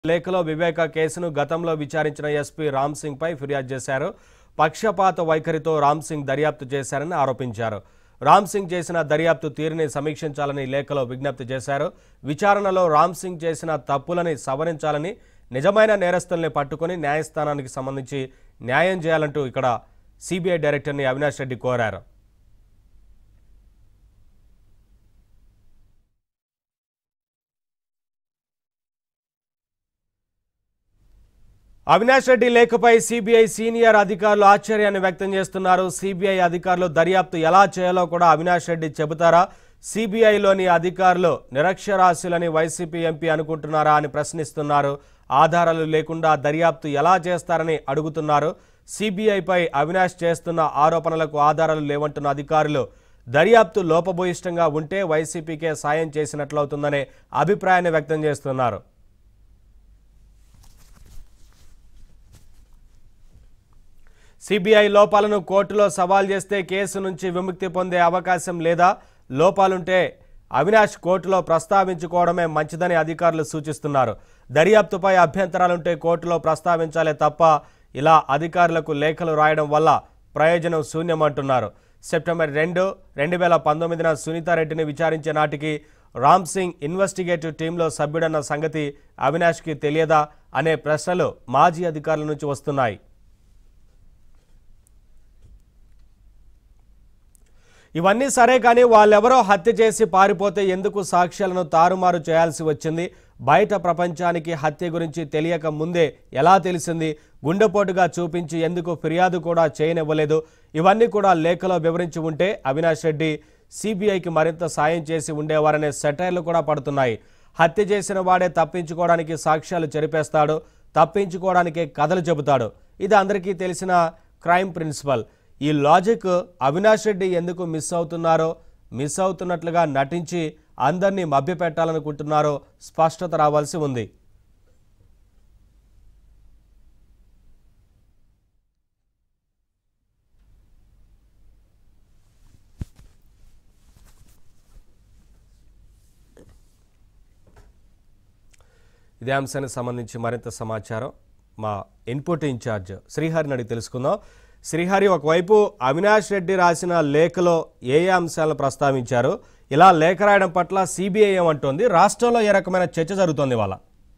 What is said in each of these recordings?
లేఖలో వివేక కేసును గతంలో విచారించిన ఎస్పీ రామ్ సింగ్ పై ఫిర్యాదు చేశారు పక్షపాత వైఖరితో రామ్ సింగ్ దర్యాప్తు చేశారని ఆరోపించారు రామ్ సింగ్ చేసిన దర్యాప్తు తీరుని సమీక్షించాలని లేఖలో విజ్ఞప్తి చేశారు విచారణలో రామ్ సింగ్ చేసిన తప్పులని సవరించాలని నిజమైన నేరస్తుల్ని పట్టుకొని న్యాయస్థానానికి సంబంధించి న్యాయం చేయాలంటూ ఇక్కడ సిబిఐ డైరెక్టర్ని అవినాష్ రెడ్డి కోరారు అవినాష్ రెడ్డి లేఖపై సిబిఐ సీనియర్ అధికారులు ఆశ్చర్యాన్ని వ్యక్తం చేస్తున్నారు సిబిఐ అధికారులు దర్యాప్తు ఎలా చేయాలో కూడా అవినాష్ రెడ్డి చెబుతారా సిబిఐలోని అధికారులు నిరక్షరాస్యులని వైసీపీ ఎంపీ అనుకుంటున్నారా అని ప్రశ్నిస్తున్నారు ఆధారాలు లేకుండా దర్యాప్తు ఎలా చేస్తారని అడుగుతున్నారు సిబిఐపై అవినాష్ చేస్తున్న ఆరోపణలకు ఆధారాలు లేవంటున్న అధికారులు దర్యాప్తు లోపభూయిష్టంగా ఉంటే వైసీపీకే సాయం చేసినట్లవుతుందనే అభిప్రాయాన్ని వ్యక్తం చేస్తున్నారు సిబిఐ లోపాలను కోర్టులో సవాల్ చేస్తే కేసు నుంచి విముక్తి పొందే అవకాశం లేదా లోపాలుంటే అవినాష్ కోర్టులో ప్రస్తావించుకోవడమే మంచిదని అధికారులు సూచిస్తున్నారు దర్యాప్తుపై అభ్యంతరాలుంటే కోర్టులో ప్రస్తావించాలే తప్ప ఇలా అధికారులకు లేఖలు రాయడం వల్ల ప్రయోజనం శూన్యమంటున్నారు సెప్టెంబర్ రెండు రెండు వేల పంతొమ్మిదిన సునీతారెడ్డిని విచారించే నాటికి రామ్ సింగ్ ఇన్వెస్టిగేటివ్ టీంలో సభ్యుడన్న సంగతి అవినాష్కి తెలియదా అనే ప్రశ్నలు మాజీ అధికారుల నుంచి వస్తున్నాయి ఇవన్నీ సరే కానీ వాళ్ళెవరో హత్య చేసి పారిపోతే ఎందుకు సాక్ష్యాలను తారుమారు చేయాల్సి వచ్చింది బయట ప్రపంచానికి హత్య గురించి తెలియక ముందే ఎలా తెలిసింది గుండెపోటుగా చూపించి ఎందుకు ఫిర్యాదు కూడా చేయనివ్వలేదు ఇవన్నీ కూడా లేఖలో వివరించి ఉంటే అవినాష్ రెడ్డి సిబిఐకి మరింత సాయం చేసి ఉండేవారనే సెటైర్లు కూడా పడుతున్నాయి హత్య చేసిన వాడే తప్పించుకోవడానికి సాక్ష్యాలు చెరిపేస్తాడు తప్పించుకోవడానికే కథలు చెబుతాడు ఇది అందరికీ తెలిసిన క్రైమ్ ప్రిన్సిపల్ ఈ లాజిక్ అవినాష్ రెడ్డి ఎందుకు మిస్ అవుతున్నారో మిస్ అవుతున్నట్లుగా నటించి అందరినీ మభ్యపెట్టాలనుకుంటున్నారో స్పష్టత రావాల్సి ఉంది ఇదే అంశానికి సంబంధించి మరింత సమాచారం మా ఇన్పుట్ ఇన్ఛార్జ్ శ్రీహరిని అడిగి తెలుసుకుందాం శ్రీహరి ఒకవైపు అవినాష్ రెడ్డి రాసిన లేఖలో ఏ ఏ అంశాలను ప్రస్తావించారు ఇలా లేఖ రాయడం పట్ల సిబిఐ ఏమంటోంది రాష్ట్రంలో ఏ రకమైన చర్చ జరుగుతోంది వాళ్ళ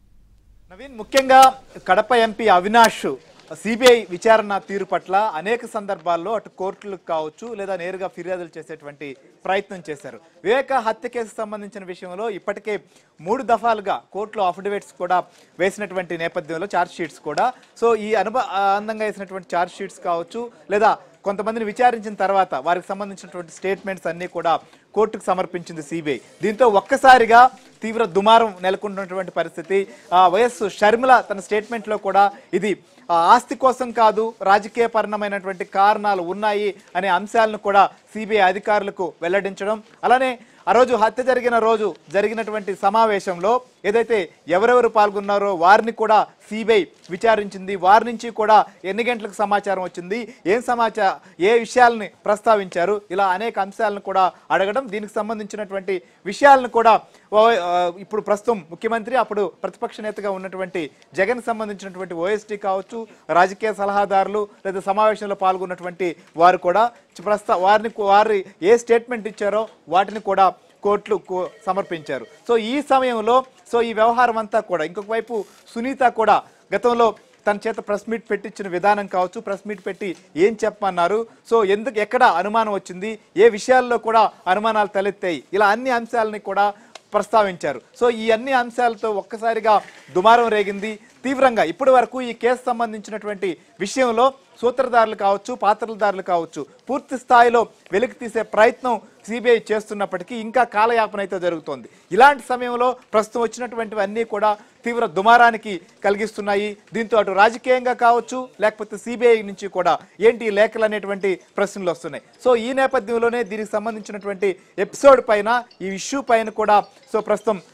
నవీన్ ముఖ్యంగా కడప ఎంపీ అవినాష్ సిబిఐ విచారణ తీరు పట్ల అనేక సందర్భాల్లో అటు కోర్టులకు కావచ్చు లేదా నేరుగా ఫిర్యాదులు చేసేటువంటి ప్రయత్నం చేశారు వివేక హత్య కేసు సంబంధించిన విషయంలో ఇప్పటికే మూడు దఫాలుగా కోర్టులో అఫిడవిట్స్ కూడా వేసినటువంటి నేపథ్యంలో ఛార్జ్ షీట్స్ కూడా సో ఈ అనుభ అందంగా వేసినటువంటి ఛార్జ్ షీట్స్ కావచ్చు లేదా కొంతమందిని విచారించిన తర్వాత వారికి సంబంధించినటువంటి స్టేట్మెంట్స్ అన్నీ కూడా కోర్టుకు సమర్పించింది సిబిఐ దీంతో ఒక్కసారిగా తీవ్ర దుమారం నెలకొంటున్నటువంటి పరిస్థితి ఆ, వైఎస్ షర్మిల తన స్టేట్మెంట్లో కూడా ఇది ఆ, ఆస్తి కోసం కాదు రాజకీయ పరణమైనటువంటి కారణాలు ఉన్నాయి అనే అంశాలను కూడా సిబిఐ అధికారులకు వెల్లడించడం అలానే ఆ రోజు హత్య జరిగిన రోజు జరిగినటువంటి సమావేశంలో ఏదైతే ఎవరెవరు పాల్గొన్నారో వారిని కూడా సిబిఐ విచారించింది వారి నుంచి కూడా ఎన్ని గంటలకు సమాచారం వచ్చింది ఏం సమాచార ఏ విషయాలని ప్రస్తావించారు ఇలా అనేక అంశాలను కూడా అడగడం దీనికి సంబంధించినటువంటి విషయాలను కూడా ఓ- ఆ, ఇప్పుడు ప్రస్తుతం ముఖ్యమంత్రి అప్పుడు ప్రతిపక్ష నేతగా ఉన్నటువంటి జగన్ సంబంధించినటువంటి ఓఎస్టీ కావచ్చు రాజకీయ సలహాదారులు లేదా సమావేశంలో పాల్గొన్నటువంటి వారు కూడా ప్రస్తా వారిని వారి ఏ స్టేట్మెంట్ ఇచ్చారో వాటిని కూడా కోర్టులు కో- సమర్పించారు సో ఈ సమయంలో సో ఈ వ్యవహారం అంతా కూడా ఇంకొక వైపు సునీత కూడా గతంలో తన చేత ప్రెస్ మీట్ పెట్టించిన విధానం కావచ్చు ప్రెస్ మీట్ పెట్టి ఏం చెప్పమన్నారు సో ఎందుకు ఎక్కడ అనుమానం వచ్చింది ఏ విషయాల్లో కూడా అనుమానాలు తలెత్తాయి ఇలా అన్ని అంశాలని కూడా ప్రస్తావించారు సో ఈ అన్ని అంశాలతో ఒక్కసారిగా దుమారం రేగింది తీవ్రంగా ఇప్పటి వరకు ఈ కేసు సంబంధించినటువంటి విషయంలో సూత్రధారులు కావచ్చు పాత్రదారులు కావచ్చు పూర్తి స్థాయిలో వెలికి తీసే ప్రయత్నం సిబిఐ చేస్తున్నప్పటికీ ఇంకా కాలయాపన అయితే జరుగుతోంది ఇలాంటి సమయంలో ప్రస్తుతం వచ్చినటువంటివన్నీ కూడా తీవ్ర దుమారానికి కలిగిస్తున్నాయి దీంతో అటు రాజకీయంగా కావచ్చు లేకపోతే సిబిఐ నుంచి కూడా ఏంటి ఈ లేఖలు అనేటువంటి ప్రశ్నలు వస్తున్నాయి సో ఈ నేపథ్యంలోనే దీనికి సంబంధించినటువంటి ఎపిసోడ్ పైన ఈ ఇష్యూ పైన కూడా సో ప్రస్తుతం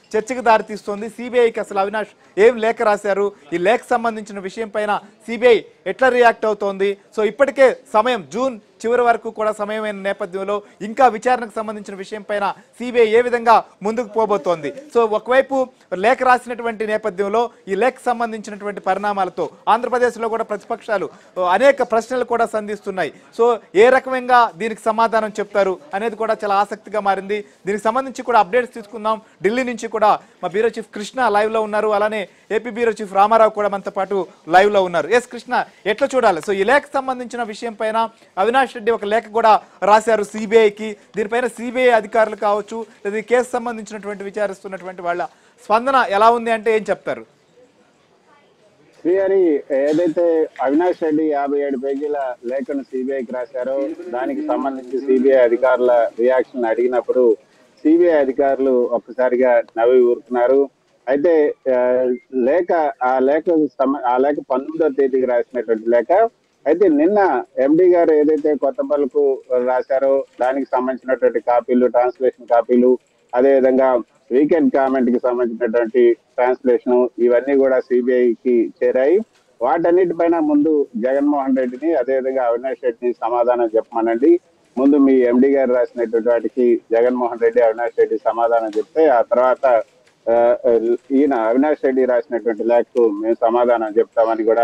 చర్చకు దారితీస్తోంది సిబిఐకి అసలు అవినాష్ ఏం లేఖ రాశారు ఈ లేఖ సంబంధించిన విషయం పైన సిబిఐ ఎట్లా రియాక్ట్ అవుతోంది సో ఇప్పటికే సమయం జూన్ చివరి వరకు కూడా సమయమైన నేపథ్యంలో ఇంకా విచారణకు సంబంధించిన విషయం పైన సిబిఐ ఏ విధంగా ముందుకు పోబోతోంది సో ఒకవైపు లేఖ రాసినటువంటి నేపథ్యంలో ఈ లేఖ సంబంధించినటువంటి పరిణామాలతో ఆంధ్రప్రదేశ్లో కూడా ప్రతిపక్షాలు ఓ, అనేక ప్రశ్నలు కూడా సంధిస్తున్నాయి సో ఏ రకమంగా దీనికి సమాధానం చెప్తారు అనేది కూడా చాలా ఆసక్తిగా మారింది దీనికి సంబంధించి కూడా అప్డేట్స్ తీసుకుందాం ఢిల్లీ నుంచి కూడా మా బ్యూరో చీఫ్ కృష్ణ లైవ్ లో ఉన్నారు అలానే ఏపీ బ్యూరో చీఫ్ రామారావు కూడా మనతో పాటు లైవ్ లో ఉన్నారు ఎస్ కృష్ణ ఎట్లా చూడాలి సో ఈ లేఖ సంబంధించిన విషయం పైన అవినాష్ రెడ్డి ఒక లేఖ కూడా రాశారు సిబిఐకి దీనిపైన సిబిఐ అధికారులు కావచ్చు లేదా ఈ కేసు సంబంధించినటువంటి విచారిస్తున్నటువంటి వాళ్ళ స్పందన ఎలా ఉంది అంటే ఏం చెప్తారు శ్రీహరి ఏదైతే అవినాష్ రెడ్డి యాభై ఏడు పేజీల లేఖను సిబిఐకి రాశారో దానికి సంబంధించి సిబిఐ అధికారుల రియాక్షన్ అడిగినప్పుడు సిబిఐ అధికారులు ఒక్కసారిగా నవ్వి ఊరుకున్నారు అయితే ఆ, లేఖ ఆ లేఖ సమ- ఆ లేఖ పంతొమ్మిదో తేదీకి రాసినటువంటి లేఖ అయితే నిన్న ఎండి గారు ఏదైతే కొత్త పలుకు రాశారో దానికి సంబంధించినటువంటి కాపీలు ట్రాన్స్లేషన్ కాపీలు అదే విధంగా వీకెండ్ కామెంట్ కి సంబంధించినటువంటి ట్రాన్స్లేషన్ ఇవన్నీ కూడా సిబిఐకి చేరాయి వాటన్నిటిపైన ముందు జగన్మోహన్ రెడ్డిని అదేవిధంగా అవినాష్ రెడ్డిని సమాధానం చెప్పమనండి ముందు మీ ఎండి గారు రాసినటువంటి వాటికి జగన్మోహన్ రెడ్డి అవినాష్ రెడ్డి సమాధానం చెప్తే ఆ తర్వాత ఆ, ఈయన అవినాష్ రెడ్డి రాసినటువంటి లేఖకు మేము సమాధానం చెప్తామని కూడా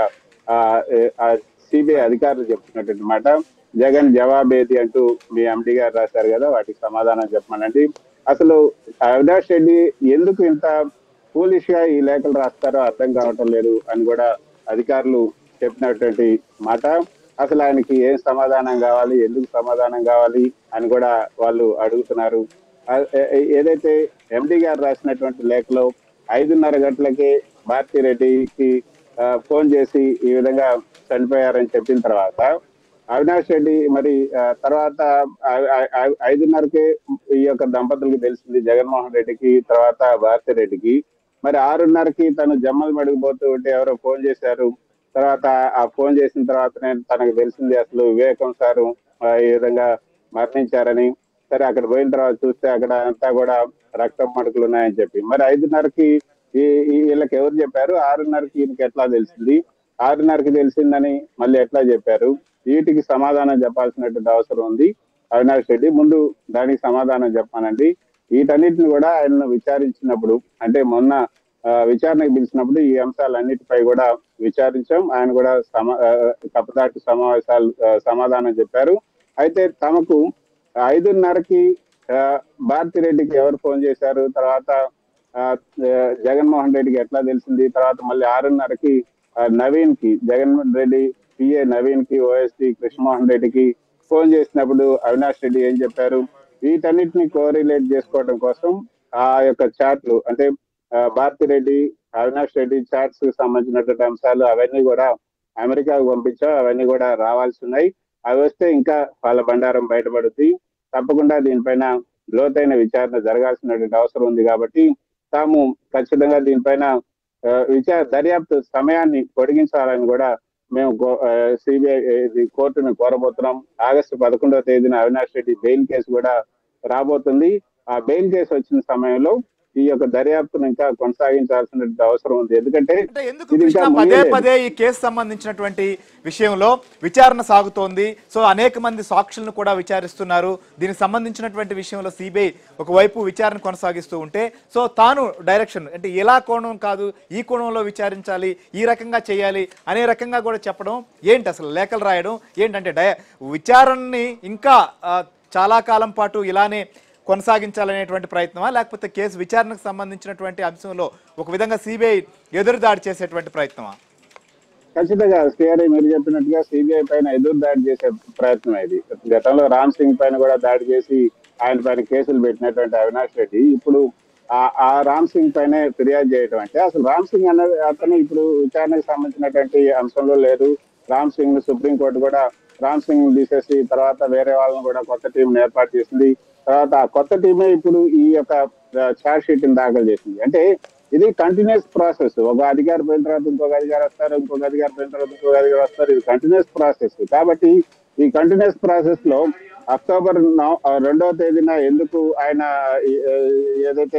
సిబిఐ అధికారులు చెప్తున్నటువంటి మాట జగన్ జవాబేది అంటూ మీ ఎండి గారు రాశారు కదా వాటికి సమాధానం చెప్పమనండి అసలు అవినాష్ రెడ్డి ఎందుకు ఇంత ఫూలిష్ గా ఈ లేఖలు రాస్తారో అర్థం కావటం లేదు అని కూడా అధికారులు చెప్పినటువంటి మాట అసలు ఆయనకి ఏం సమాధానం కావాలి ఎందుకు సమాధానం కావాలి అని కూడా వాళ్ళు అడుగుతున్నారు ఆ- ఏ- ఏ- ఏదైతే ఎండి గారు రాసినటువంటి లేఖలో ఐదున్నర గంటలకే భారతీ రెడ్డికి ఆ, ఫోన్ చేసి ఈ విధంగా చనిపోయారని చెప్పిన తర్వాత అవినాష్ రెడ్డి మరి ఆ, తర్వాత ఐ- ఐ- ఐ- ఐదున్నరకే ఈ యొక్క దంపతులకు తెలిసింది జగన్మోహన్ రెడ్డికి తర్వాత భారతి రెడ్డికి మరి ఆరున్నరకి తను జమ్మల్ మడిగిపోతూ ఉంటే ఎవరో ఫోన్ చేశారు తర్వాత ఆ ఫోన్ చేసిన తర్వాత నేను తనకు తెలిసింది అసలు వివేకం సారు ఆ, ఈ విధంగా మరణించారని సరే అక్కడ పోయిన తర్వాత చూస్తే అక్కడ అంతా కూడా రక్తం మడుకులు ఉన్నాయని చెప్పి మరి ఐదున్నరకి ఈ ఈ వీళ్ళకి ఎవరు చెప్పారు ఆరున్నరకి ఈయనకి ఎట్లా తెలిసింది ఆరున్నరకి తెలిసిందని మళ్ళీ ఎట్లా చెప్పారు వీటికి సమాధానం చెప్పాల్సినటువంటి అవసరం ఉంది అవినాష్ రెడ్డి ముందు దానికి సమాధానం చెప్పానండి వీటన్నిటిని కూడా ఆయనను విచారించినప్పుడు అంటే మొన్న ఆ, విచారణకు పిలిచినప్పుడు ఈ అంశాలన్నిటిపై కూడా విచారించాం ఆయన కూడా సమ ఆ, కప్పదాటి సమావేశాలు ఆ, సమాధానం చెప్పారు అయితే తమకు ఐదున్నరకి ఆ, భారతి రెడ్డికి ఎవరు ఫోన్ చేశారు తర్వాత ఆ, ఆ, జగన్మోహన్ రెడ్డికి ఎట్లా తెలిసింది తర్వాత మళ్ళీ ఆరున్నరకి ఆ, నవీన్ కి జగన్మోహన్ రెడ్డి పిఏ నవీన్ కి ఓఎస్డి కృష్ణమోహన్ రెడ్డికి ఫోన్ చేసినప్పుడు అవినాష్ రెడ్డి ఏం చెప్పారు వీటన్నిటిని కోరిలేట్ చేసుకోవడం కోసం ఆ యొక్క చాట్లు అంటే ఆ, భారతి రెడ్డి అవినాష్ రెడ్డి చాట్స్ కి సంబంధించినటువంటి అంశాలు అవన్నీ కూడా అమెరికాకు పంపించాం అవన్నీ కూడా రావాల్సి ఉన్నాయి అవి వస్తే ఇంకా వాళ్ళ బండారం బయటపడుతుంది తప్పకుండా దీనిపైన లోతైన విచారణ జరగాల్సినటువంటి అవసరం ఉంది కాబట్టి తాము ఖచ్చితంగా దీనిపైన ఆ, విచార దర్యాప్తు సమయాన్ని పొడిగించాలని కూడా మేము సిబిఐ కోర్టును కోరబోతున్నాం ఆగస్టు పదకొండవ తేదీన అవినాష్ రెడ్డి బెయిల్ కేసు కూడా రాబోతుంది ఆ బెయిల్ కేసు వచ్చిన సమయంలో ఈ యొక్క దర్యాప్తును ఇంకా కొనసాగించాల్సిన అవసరం ఉంది ఎందుకంటే అంటే ఎందుకు ఇది ఇంకా కృష్ణ పదే ముగియలేదు. పదే ఈ కేసు సంబంధించినటువంటి విషయంలో విచారణ సాగుతోంది సో అనేక మంది సాక్షులను కూడా విచారిస్తున్నారు దీనికి సంబంధించినటువంటి విషయంలో సిబిఐ ఒకవైపు విచారణ కొనసాగిస్తూ ఉంటే సో తాను డైరెక్షన్ అంటే ఎలా కోణం కాదు ఈ కోణంలో విచారించాలి ఈ రకంగా చేయాలి అనే రకంగా కూడా చెప్పడం ఏంటి అసలు లేఖలు రాయడం ఏంటంటే డై విచారణని ఇంకా ఆ, చాలా కాలం పాటు ఇలానే కొనసాగించాలనేటువంటి ప్రయత్నమా లేకపోతే కేసు విచారణకు సంబంధించినటువంటి అంశంలో ఒక విధంగా సిబిఐ ఎదురుదాడి చేసేటువంటి ప్రయత్నమా ఖచ్చితంగా శ్రీహరి మీరు చెప్పినట్టుగా సిబిఐ పైన ఎదురు దాడి చేసే ప్రయత్నం ఇది గతంలో రామ్ సింగ్ పైన కూడా దాడి చేసి ఆయన పైన కేసులు పెట్టినటువంటి అవినాష్ రెడ్డి ఇప్పుడు ఆ ఆ రామ్ సింగ్ పైన ఫిర్యాదు చేయడం అంటే అసలు రామ్ సింగ్ అన్నది అతను ఇప్పుడు విచారణకు సంబంధించినటువంటి అంశంలో లేదు రామ్ సింగ్ సుప్రీంకోర్టు కూడా రామ్ సింగ్ తీసేసి తర్వాత వేరే వాళ్ళని కూడా కొత్త టీం ఏర్పాటు చేసింది తర్వాత ఆ కొత్త టీమే ఇప్పుడు ఈ యొక్క ఛార్జ్ షీట్ దాఖలు చేసింది అంటే ఇది కంటిన్యూస్ ప్రాసెస్ ఒక అధికారి పోయిన తర్వాత ఇంకొక అధికారి వస్తారు ఇంకొక అధికారి పోయిన తర్వాత ఇంకొక అధికారి వస్తారు ఇది కంటిన్యూస్ ప్రాసెస్ కాబట్టి ఈ కంటిన్యూస్ ప్రాసెస్ లో అక్టోబర్ నవ- ఆ, రెండవ తేదీన ఎందుకు ఆయన ఈ- ఏదైతే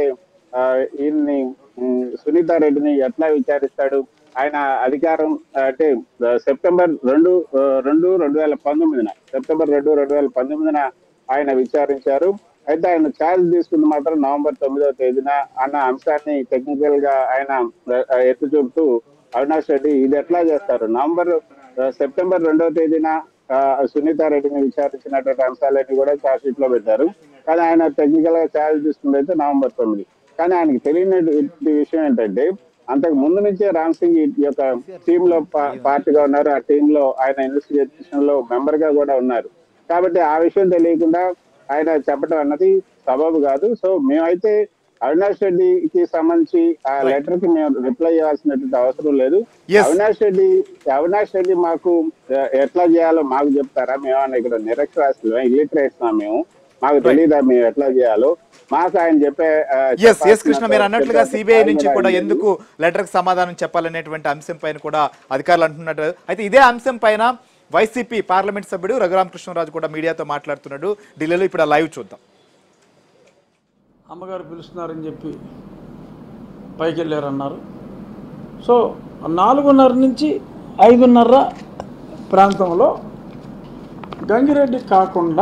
ఆ, ఈయన్ని ఉమ్, సునీతా రెడ్డిని ఎట్లా విచారిస్తాడు ఆయన అధికారం ఆ, అంటే ఆ, సెప్టెంబర్ రెండు ఆ, రెండు రెండు వేల పంతొమ్మిదిన సెప్టెంబర్ రెండు రెండు వేల పంతొమ్మిదిన ఆయన విచారించారు అయితే ఆయన ఛార్జ్ తీసుకుంది మాత్రం నవంబర్ తొమ్మిదవ తేదీన అన్న అంశాన్ని టెక్నికల్ గా ఆయన ఆ, ఎత్తి చూపుతూ అవినాష్ రెడ్డి ఇది ఎట్లా చేస్తారు నవంబర్ ఆ, సెప్టెంబర్ రెండవ తేదీన ఆ, సునీతా రెడ్డిని విచారించినటువంటి అంశాలన్నీ కూడా ఛార్జ్ షీట్ లో పెట్టారు కానీ ఆయన టెక్నికల్ గా ఛార్జ్ తీసుకుంది అయితే నవంబర్ తొమ్మిది కానీ ఆయనకి తెలియని విషయం ఏంటంటే అంతకు ముందు నుంచే రామ్ సింగ్ ఈ యొక్క టీమ్ లో పా- పార్టీగా ఉన్నారు ఆ టీమ్ లో ఆయన ఇన్వెస్టిగేషన్ లో మెంబర్ గా కూడా ఉన్నారు కాబట్టి ఆ విషయం తెలియకుండా ఆయన చెప్పడం అన్నది సబబు కాదు సో మేమైతే అవినాష్ రెడ్డికి సంబంధించి ఆ లెటర్ కి మేము రిప్లై చేయాల్సినటువంటి అవసరం లేదు Yes. అవినాష్ రెడ్డి అవినాష్ రెడ్డి మాకు ఆ, ఎట్లా చేయాలో మాకు చెప్తారా మేమన్నా ఇక్కడ నిరక్షరాస్తులు ఇల్లిటరేట్స్ మేము మాకు తెలియదా మేము ఎట్లా చేయాలో మాకు ఆయన చెప్పే ఆ, ఎస్ ఎస్ కృష్ణ మీరు అన్నట్లుగా చెప్పాల్సిన సిబిఐ నుంచి ఆయన కూడా లేదు. ఎందుకు లెటర్కి సమాధానం చెప్పాలనేటువంటి అంశం పైన కూడా అధికారులు అంటున్నట్టు అయితే ఇదే అంశం పైన వైసీపీ పార్లమెంట్ సభ్యుడు రఘురామకృష్ణరాజు కూడా మీడియాతో మాట్లాడుతున్నాడు ఢిల్లీలో ఇప్పుడు ఆ లైవ్ చూద్దాం అమ్మగారు పిలుస్తున్నారని చెప్పి పైకి వెళ్ళారన్నారు సో నాలుగున్నర నుంచి ఐదున్నర ప్రాంతంలో గంగిరెడ్డి కాకుండా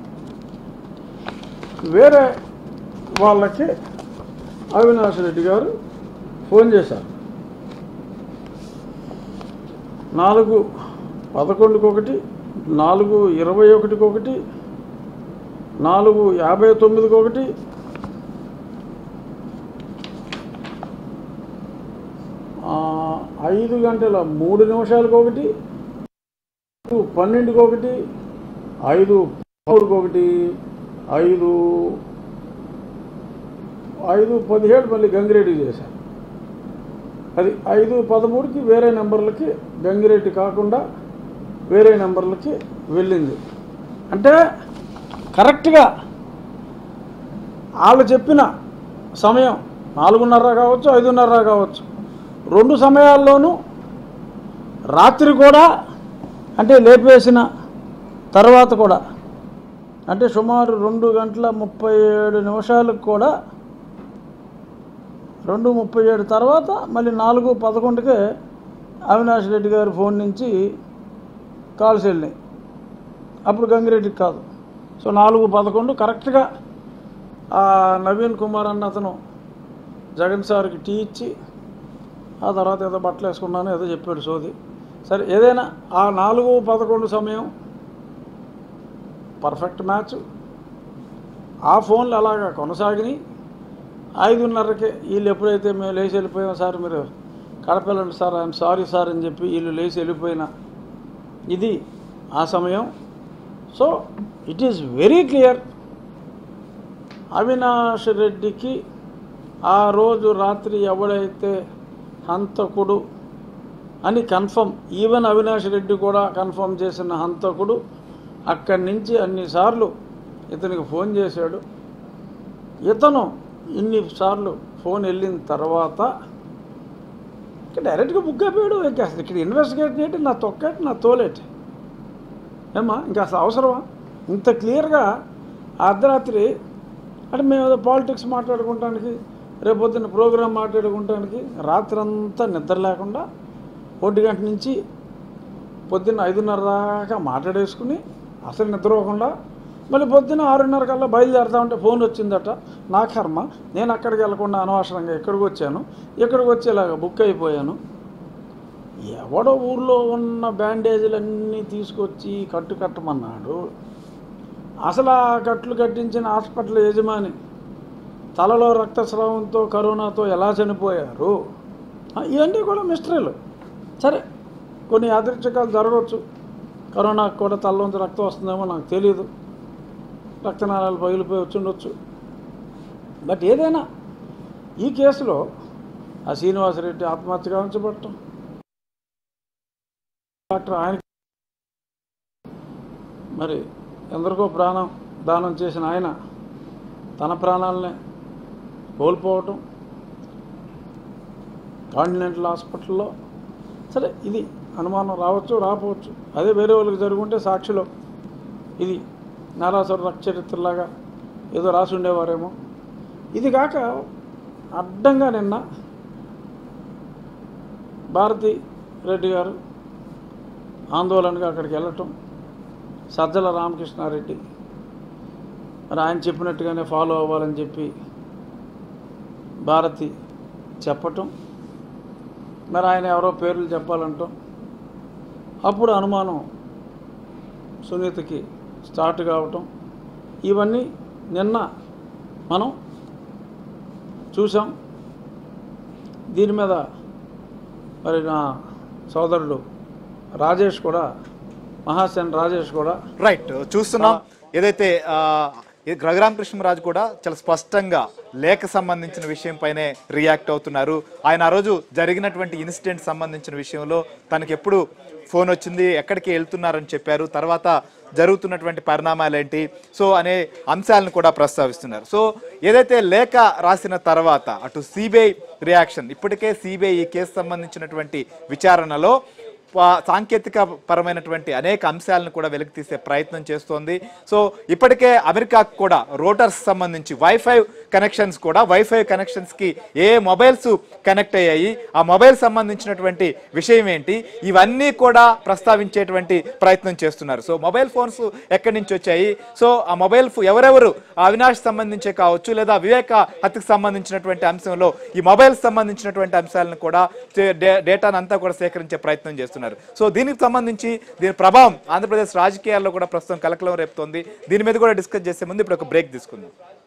వేరే వాళ్ళకి అవినాష్ రెడ్డి గారు ఫోన్ చేశారు నాలుగు పదకొండుకి ఒకటి నాలుగు ఇరవై ఒకటికి ఒకటి నాలుగు యాభై తొమ్మిదికి ఒకటి ఆ, ఐదు గంటల మూడు నిమిషాలకు ఒకటి ఐదు పన్నెండుకి ఒకటి ఐదు మూడుకి ఒకటి ఐదు ఐదు పదిహేడు మళ్ళీ గంగిరెడ్డి చేశారు అది ఐదు పదమూడుకి వేరే నెంబర్లకి గంగిరెడ్డి కాకుండా వేరే నెంబర్లకి వెళ్ళింది అంటే కరెక్ట్గా వాళ్ళు చెప్పిన సమయం నాలుగున్నర కావచ్చు ఐదున్నర కావచ్చు రెండు సమయాల్లోనూ రాత్రి కూడా అంటే లేపేసిన తర్వాత కూడా అంటే సుమారు రెండు గంటల ముప్పై ఏడు నిమిషాలకు కూడా రెండు ముప్పై ఏడు తర్వాత మళ్ళీ నాలుగు పదకొండుకే అవినాష్ రెడ్డి గారి ఫోన్ నుంచి కాల్స్ వెళ్ళినాయి అప్పుడు గంగిరెడ్డికి కాదు సో నాలుగు పదకొండు కరెక్ట్గా ఆ నవీన్ కుమార్ అన్న అతను జగన్ సార్కి టీ ఇచ్చి ఆ తర్వాత ఏదో బట్టలు వేసుకున్నాను ఏదో చెప్పాడు సోది సరే ఏదైనా ఆ నాలుగు పదకొండు సమయం పర్ఫెక్ట్ మ్యాచ్ ఆ ఫోన్లు అలాగా కొనసాగినాయి ఐదున్నరకే వీళ్ళు ఎప్పుడైతే మేము లేచి వెళ్ళిపోయాం సార్ మీరు కడపల్లండి సార్ ఐఎమ్ సారీ సార్ అని చెప్పి వీళ్ళు లేచి వెళ్ళిపోయిన ఇది ఆ సమయం so it is very clear Avinash రెడ్డికి ఆ రోజు రాత్రి ఎవడైతే హంతకుడు అని కన్ఫర్మ్ ఈవెన్ అవినాష్ రెడ్డి కూడా కన్ఫర్మ్ చేసిన హంతకుడు అక్కడి నుంచి అన్నిసార్లు ఇతనికి ఫోన్ చేశాడు ఇతను ఇన్నిసార్లు ఫోన్ వెళ్ళిన తర్వాత ఇక్కడ డైరెక్ట్గా బుక్ అయిపోయాడు ఇంకా అసలు ఇక్కడ ఇన్వెస్టిగేట్ ఏంటి నా తొక్కేటి నా తోలేటి ఏమ్మా ఇంకా అసలు అవసరమా ఇంత క్లియర్గా ఆ అర్ధరాత్రి అంటే మేము ఏదో పాలిటిక్స్ మాట్లాడుకోవటానికి రేపొద్దున ప్రోగ్రామ్ మాట్లాడుకోవటానికి రాత్రి అంతా నిద్ర లేకుండా ఒంటి గంట నుంచి పొద్దున్న ఐదున్నర దాకా మాట్లాడేసుకుని అసలు నిద్రపోకుండా మళ్ళీ పొద్దున్న ఆరున్నర కల్లా బయలుదేరుతా ఉంటే ఫోన్ వచ్చిందట నా కర్మ నేను అక్కడికి వెళ్ళకుండా అనవసరంగా ఇక్కడికి వచ్చాను ఇక్కడికి వచ్చేలాగా బుక్ అయిపోయాను ఎవడో ఊర్లో ఉన్న బ్యాండేజీలన్నీ తీసుకొచ్చి కట్టు కట్టమన్నాడు అసలు ఆ కట్లు కట్టించిన హాస్పిటల్ యజమాని తలలో రక్తస్రావంతో కరోనాతో ఎలా చనిపోయారు ఆ, ఇవన్నీ కూడా మిస్టరీలు సరే కొన్ని యాదృచ్ఛికాలు జరగవచ్చు కరోనాకు కూడా తలలోంచి రక్తం వస్తుందేమో నాకు తెలియదు రక్తనాళాలు పగిలిపోయి వచ్చి ఉండొచ్చు బట్ ఏదైనా ఈ కేసులో ఆ శ్రీనివాసరెడ్డి ఆత్మహత్య గావించబడటం డాక్టర్ ఆయన మరి ఎందరికో ప్రాణం దానం చేసిన ఆయన తన ప్రాణాలనే కోల్పోవటం కాంటినెంటల్ హాస్పిటల్లో సరే ఇది అనుమానం రావచ్చు రాకపోవచ్చు అదే వేరే వాళ్ళకి జరుగుంటే సాక్షిలో ఇది నారాసుర రక్త చరిత్రలాగా ఏదో రాసి ఉండేవారేమో ఇది కాక అడ్డంగా నిన్న భారతి రెడ్డి గారు ఆందోళనగా అక్కడికి వెళ్ళటం సజ్జల రామకృష్ణారెడ్డి మరి ఆయన చెప్పినట్టుగానే ఫాలో అవ్వాలని చెప్పి భారతి చెప్పటం మరి ఆయన ఎవరో పేర్లు చెప్పాలంటాం అప్పుడు అనుమానం సునీతకి స్టార్ట్ కావటం ఇవన్నీ నిన్న మనం చూసాం దీని మీద మరి నా సోదరుడు రాజేష్ కూడా మహాసేన్ రాజేష్ కూడా రైట్ చూస్తున్నాం ఏదైతే ఆ, ఈ రఘురామకృష్ణరాజు కూడా చాలా స్పష్టంగా లేఖ సంబంధించిన విషయం పైనే రియాక్ట్ అవుతున్నారు ఆయన ఆ రోజు జరిగినటువంటి ఇన్సిడెంట్ సంబంధించిన విషయంలో తనకి ఎప్పుడు ఫోన్ వచ్చింది ఎక్కడికి వెళ్తున్నారని చెప్పారు తర్వాత జరుగుతున్నటువంటి పరిణామాలు ఏంటి సో అనే అంశాలను కూడా ప్రస్తావిస్తున్నారు సో ఏదైతే లేఖ రాసిన తర్వాత అటు సిబిఐ రియాక్షన్ ఇప్పటికే సిబిఐ ఈ కేసు సంబంధించినటువంటి విచారణలో ప- సాంకేతిక పరమైనటువంటి అనేక అంశాలను కూడా వెలికి తీసే ప్రయత్నం చేస్తోంది సో ఇప్పటికే అమెరికాకు కూడా రోటర్స్ సంబంధించి వైఫై కనెక్షన్స్ కూడా వైఫై కనెక్షన్స్కి ఏ మొబైల్స్ కనెక్ట్ అయ్యాయి ఆ మొబైల్ సంబంధించినటువంటి విషయం ఏంటి ఇవన్నీ కూడా ప్రస్తావించేటువంటి ప్రయత్నం చేస్తున్నారు సో మొబైల్ ఫోన్స్ ఎక్కడి నుంచి వచ్చాయి సో ఆ మొబైల్ ఫో- ఎవరెవరు ఆ అవినాష్ సంబంధించే కావచ్చు లేదా వివేక హత్యకు సంబంధించినటువంటి అంశంలో ఈ మొబైల్ సంబంధించినటువంటి అంశాలను కూడా చే- డే- డేటాను అంతా కూడా సేకరించే ప్రయత్నం చేస్తున్నారు సో దీనికి సంబంధించి దీని ప్రభావం ఆంధ్రప్రదేశ్ రాజకీయాల్లో కూడా ప్రస్తుతం కలకలం రేపుతోంది దీని మీద కూడా డిస్కస్ చేసే ముందు ఇప్పుడు ఒక బ్రేక్ తీసుకుందాం